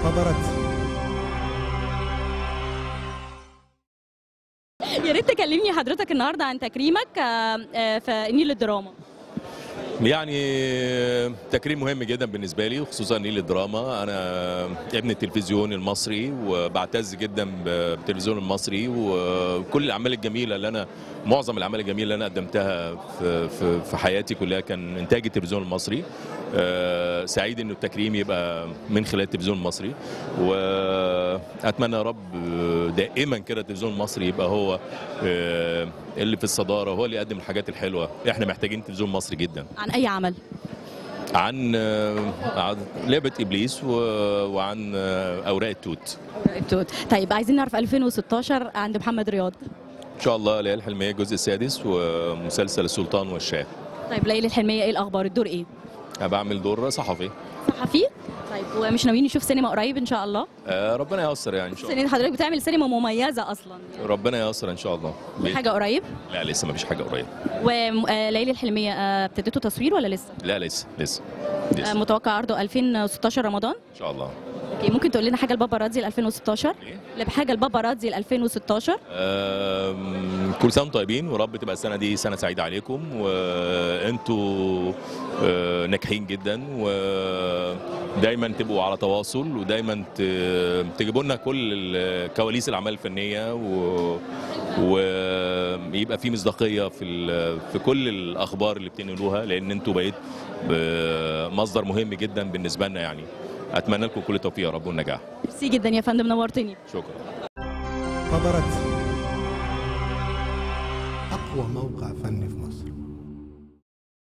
انتظرت يا ريت تكلمني حضرتك النهارده عن تكريمك آه، آه، في نيل الدراما يعني تكريم مهم جدا بالنسبه لي وخصوصا نيل الدراما انا ابن التلفزيون المصري وبعتز جدا بالتلفزيون المصري وكل الاعمال الجميله اللي انا معظم الاعمال الجميله اللي انا قدمتها في في, في حياتي كلها كان انتاج التلفزيون المصري آه، سعيد انه التكريم يبقى من خلال التلفزيون المصري واتمنى يا رب دائما كده التلفزيون المصري يبقى هو آه، اللي في الصداره هو اللي يقدم الحاجات الحلوه احنا محتاجين تلفزيون مصري جدا عن اي عمل عن آه، عن لعبه ابليس و- وعن آه، اوراق التوت التوت طيب عايزين نعرف 2016 عند محمد رياض ان شاء الله ليالي الحلميه الجزء السادس ومسلسل السلطان والشاه طيب ليلى الحلميه ايه الاخبار الدور ايه انا بعمل دور صحفي صحفي طيب ومش ناويين نشوف سينما قريب ان شاء الله آه، ربنا ييسر يعني ان شاء الله سينما حضرتك بتعمل سينما مميزه اصلا يعني ربنا ييسر ان شاء الله في حاجه قريب لا لسه ما فيش حاجه قريبه وليلى الحلميه آه، ابتديتوا تصوير ولا لسه لا لسه لسه آه، لسه متوقع عرضه 2016 رمضان ان شاء الله اوكي ممكن تقول لنا حاجه لبابا رادزي ل 2016 إيه؟ اللي بحاجه لبابا رادزي ل 2016 آم، كل سنه وانتم طيبين ورب تبقى السنه دي سنه سعيده عليكم وانتوا آه، ناجحين جدا ودايما تبقوا على تواصل ودايما ت- تجيبوا لنا كل ال- كواليس الاعمال الفنيه و ويبقى في مصداقيه في ال- في كل الاخبار اللي بتنقلوها لان انتوا بقيت ب- مصدر مهم جدا بالنسبه لنا يعني اتمنى لكم كل التوفيق يا رب والنجاح ميرسي جدا يا فندم نورتني شكرا انتظرت أقوى موقع فني في مصر